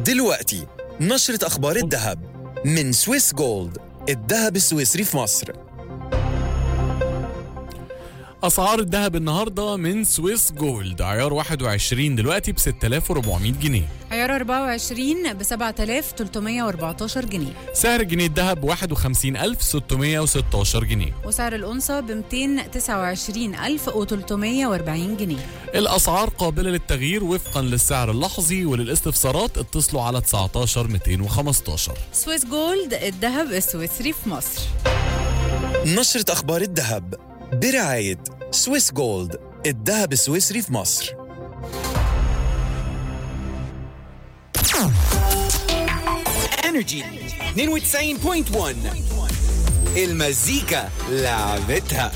دلوقتي نشرة أخبار الذهب من سويس جولد الذهب السويسري في مصر اسعار الذهب النهارده من سويس جولد عيار 21 دلوقتي ب 6400 جنيه عيار 24 ب 7314 جنيه سعر جنيه الذهب 51616 جنيه وسعر الأنصة ب 229340 جنيه الاسعار قابله للتغيير وفقا للسعر اللحظي وللاستفسارات اتصلوا على 19 215 سويس جولد الذهب السويسري في مصر نشرة أخبار الذهب برعاية سويس جولد الذهب السويسري في مصر انرجي 92.1 المزيكا لعبتها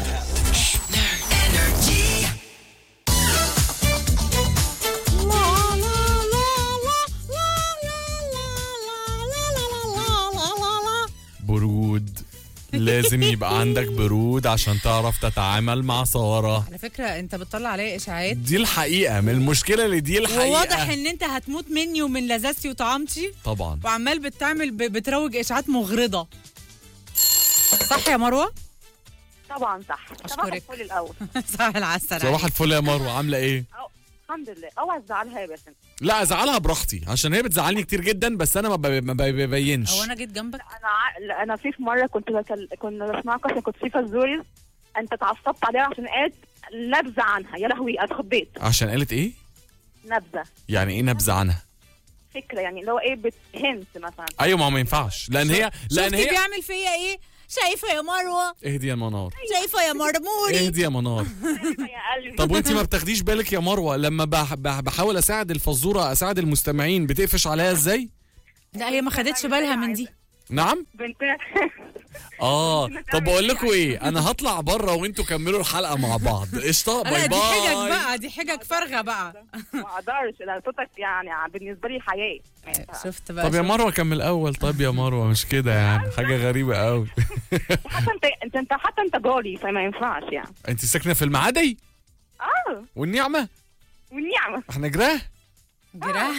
برود لازم يبقى عندك برود عشان تعرف تتعامل مع ساره على فكرة أنت بتطلع عليا إشاعات دي الحقيقه من المشكله اللي دي الحقيقه وواضح ان انت هتموت مني ومن لذاذتي وطعامتي طبعا وعمال بتعمل ب- بتروج اشاعات مغرضه صح يا مروه طبعا صح صباح أشكرك. الفل الاول صح العسل صباح الفل يا مروه عامله ايه الحمد لله اوعى تزعلها يا باسم لا ازعلها براحتي عشان هي بتزعلني كتير جدا بس انا ما ب- ما ببينش هو انا جيت جنبك انا ع... لا، انا في في مره كنت بكل... كنا بسمعك عشان كنت في فزوري انت اتعصبت عليها عشان قالت نبذه عنها يا لهوي اتخضيت عشان قالت ايه نبذه يعني ايه نبذه عنها فكره يعني اللي هو ايه بتهنت مثلا ايوه ما هو ما ينفعش لان هي لان شفتي هي بيعمل فيا ايه شايفه يا مروه اهدي يا منار شايفه يا مرموري اهدي يا منار يا قلبي طب وانت ما بتاخديش بالك يا مروه لما بح- بح- بحاول اساعد الفزوره اساعد المستمعين بتقفش عليا ازاي لا هي ما خدتش بالها من دي نعم بنتنا اه طب بقول لكم ايه انا هطلع بره وانتوا كملوا الحلقه مع بعض قشطه لا باي دي حجج باي بقى دي حجج فارغه بقى ما اقدرش لا صوتك يعني بالنسبه لي حياه ما ينفعش. شفت بقى طب يا شفت. مروه كمل الاول طب يا مروه مش كده يعني حاجه غريبه قوي حتى انت انت انت حتى انت جاري فما ينفعش يعني انت ساكنه في المعادي اه والنعمه والنعمه احنا جراه جراح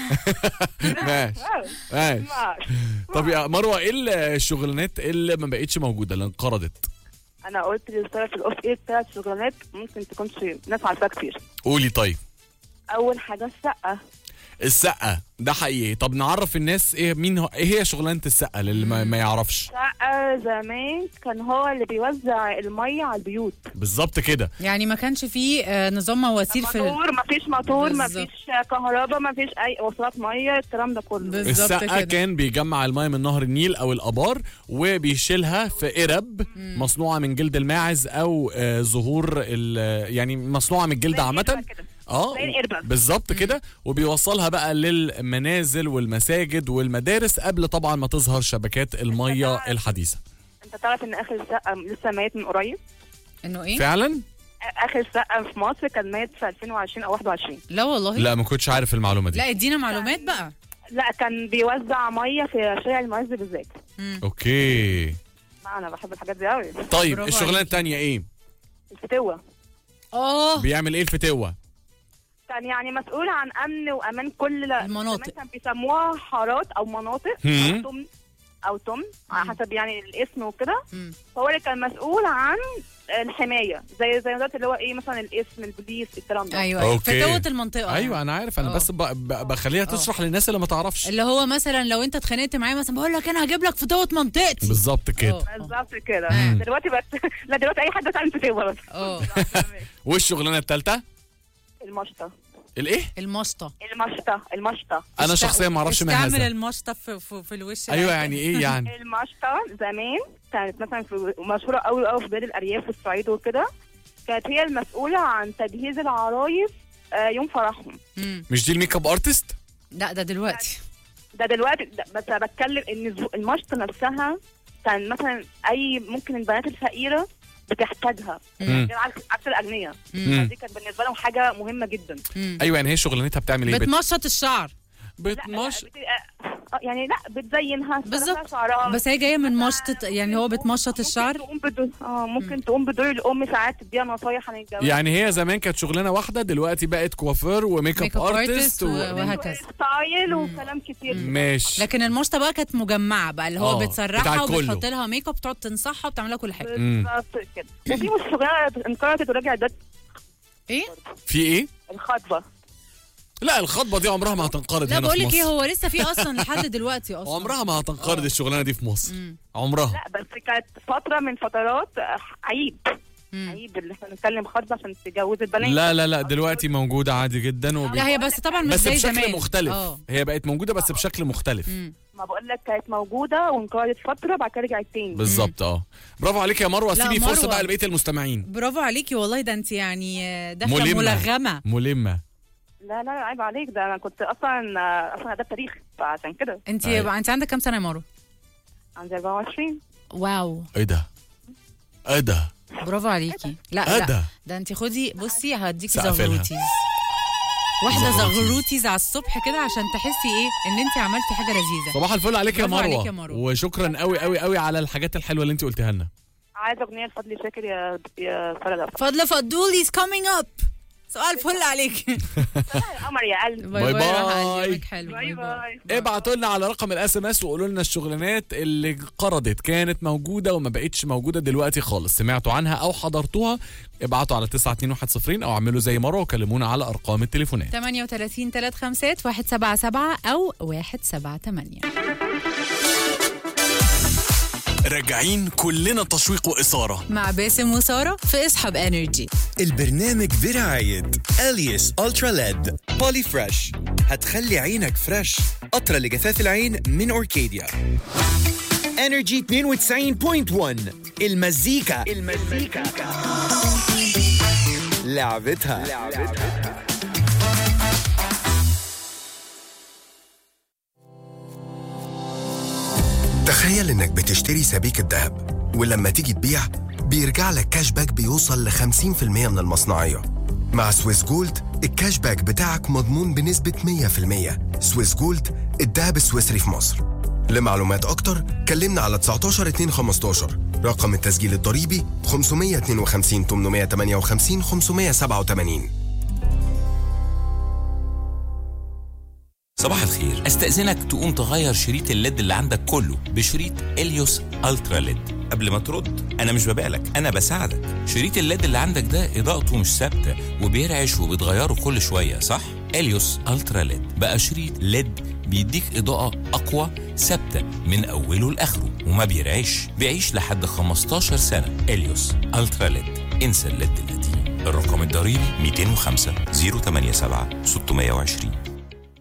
ماشي آه. ماشي ماشي. طب يا مروه ايه الشغلانات اللي ما بقتش موجوده اللي انقرضت انا قلت للساره في الاوف ايه ثلاث شغلانات ممكن تكونش ناس عارفاها كتير قولي طيب اول حاجه السقه السقه ده حقيقي طب نعرف الناس ايه مين هو ايه هي شغلانه السقه للي ما, ما يعرفش السقه زمان كان هو اللي بيوزع الميه على البيوت بالظبط كده يعني ما كانش فيه آه، نظام مواسير في موتور مفيش موتور بالظبط. مفيش كهرباء مفيش اي وصلات ميه الكلام ده كله بالظبط السقه كده كان بيجمع الماء من نهر النيل او الابار وبيشيلها في قرب مصنوعه من جلد الماعز او آه، زهور ال- يعني مصنوعه من الجلد زي عامه القربة كده. اه زي القربة. بالظبط كده وبيوصلها بقى للمنازل والمساجد والمدارس قبل طبعا ما تظهر شبكات الميه الحديثه انت تعرف ان اخر سقه لسه ميت من قريب انه ايه فعلا اخر سقه في مصر كان ميت في 2020 او 21 لا والله لا ما كنتش عارف المعلومه دي لا ادينا معلومات بقى لا كان بيوزع ميه في شارع المعز بالذات اوكي ما انا بحب الحاجات دي قوي طيب برافو الشغلانه عليكي. الثانيه ايه الفتوه اه بيعمل ايه الفتوه كان يعني مسؤول عن امن وامان كل المناطق. زمان كان بيسموها حارات او مناطق هم. او تمن او تمن على حسب يعني الاسم وكده مم. هو اللي كان مسؤول عن الحمايه زي زي دلوقتي اللي هو ايه مثلا الاسم البوليس الكلام ده ايوه أيوة. أوكي. فتوة المنطقه ايوه انا عارف انا آه. بس ب- ب- بخليها تشرح للناس اللي ما تعرفش اللي هو مثلا لو انت اتخانقت معايا مثلا بقول لك انا هجيب لك فتوة منطقتي بالظبط كده اه. بالظبط كده مم. دلوقتي بقت لا دلوقتي اي حد بيتعلم فتوه بس اه والشغلانه الثالثه المشطه الايه المشطه المشطه المشطه انا شخصيا ما اعرفش ما استعمل هذا المشطه في, في, في الوش ايوه يعني ايه يعني المشطه زمان كانت مثلا في مشهوره قوي قوي في بلاد الارياف والصعيد وكده كانت هي المسؤوله عن تجهيز العرايس آه، يوم فرحهم مم. مش دي الميك اب ارتست لا ده دلوقتي ده دلوقتي ده بس أنا بتكلم ان الز- المشط نفسها كان مثلا اي ممكن البنات الفقيره بتحتاجها مم. غير عكس عكس الاغنياء مم. دي كانت بالنسبه لهم حاجه مهمه جدا مم. ايوه يعني هي شغلانتها بتعمل ايه بت... بتمشط الشعر لا، بتمش بت- آه، يعني لا بتزينها بالظبط. شعرها بس هي جايه من مشط يعني هو بتمشط الشعر ممكن تقوم بدور اه ممكن تقوم بدور الام ساعات تديها نصايح عن الجواز يعني هي زمان كانت شغلانه واحده دلوقتي بقت كوافير وميك اب ميك اب ارتست ارتست و... وهكذا ستايل وكلام كتير ماشي لكن المشطه بقى كانت مجمعه بقى اللي هو آه، بتسرحها بتاع كله. وبتحط لها ميك اب تقعد تنصحها وبتعمل لها كل حاجه بالظبط كده وفي مش شغلانه انقرضت ورجعت ده ايه في ايه الخطبه لا الخطبه دي عمرها ما هتنقرض لا هنا بقول في لك ايه مصر هو لسه في اصلا لحد دلوقتي اصلا عمرها ما هتنقرض الشغلانه دي في مصر مم. عمرها لا بس كانت فتره من فترات آه، عيب مم. عيب اللي احنا نتكلم خطبه عشان تتجوز البنات لا لا لا دلوقتي موجوده عادي جدا وب... لا هي بس طبعا مش بس زي بشكل زمان مختلف اه هي بقت موجوده بس بشكل مختلف مم. ما بقول لك كانت موجوده وانقرضت فتره بعد كده رجعت تاني بالظبط اه برافو عليك يا مروه لا، سيبي فرصه مروة. بقى لبقيه المستمعين برافو عليكي والله ده انت يعني آه، داخله ملمة. ملغمه ملمه لا لا عيب عليك ده انا كنت اصلا آه، اصلا ده تاريخ فعشان كده انت أيوة. انت عندك كام سنه يا مارو عندي 24 واو ايه ده ايه ده برافو عليكي لا ايه لا ده ده انت خدي بصي هديكي سقف لها. زغروتيز واحده زغروتيز. زغروتيز على الصبح كده عشان تحسي ايه ان انت عملتي حاجه لذيذه صباح الفل عليك يا برافو عليك مروه يا مروة. وشكرا قوي قوي قوي على الحاجات الحلوه اللي انت قلتيها لنا عايزه اغنيه لفضلي شاكر يا يا فرد فضل فضولي is coming up سؤال فل عليك قمر يا قلب باي باي. راح أقلبك حلو باي باي ابعتوا لنا على رقم الاس ام اس وقولوا لنا الشغلانات اللي قرضت كانت موجوده وما بقتش موجوده دلوقتي خالص سمعتوا عنها او حضرتوها ابعتوا على 92110 او اعملوا زي مروه وكلمونا على ارقام التليفونات 38 3 5 177 او 178 راجعين كلنا تشويق وإثارة مع باسم وساره في اصحاب انرجي البرنامج برعاية أليس ألترا ليد بولي فريش هتخلي عينك فريش قطرة لجفاف العين من أوركيديا انرجي 92.1 المزيكا المزيكا لعبتها تخيل انك بتشتري سبيكة ذهب ولما تيجي تبيع بيرجع لك كاش باك بيوصل ل 50% من المصنعية مع سويس جولد الكاش باك بتاعك مضمون بنسبة 100% سويس جولد الذهب السويسري في مصر لمعلومات أكتر كلمنا على 19 2 15 رقم التسجيل الضريبي 552 858 587 صباح الخير استأذنك تقوم تغير شريط الليد اللي عندك كله بشريط اليوس الترا ليد قبل ما ترد انا مش ببيعلك انا بساعدك شريط الليد اللي عندك ده اضاءته مش ثابته وبيرعش وبتغيره كل شويه صح اليوس الترا ليد بقى شريط ليد بيديك اضاءه اقوى ثابته من اوله لاخره وما بيرعش بيعيش لحد 15 سنه اليوس الترا ليد انسى الليد القديم الرقم الضريبي 205 087 620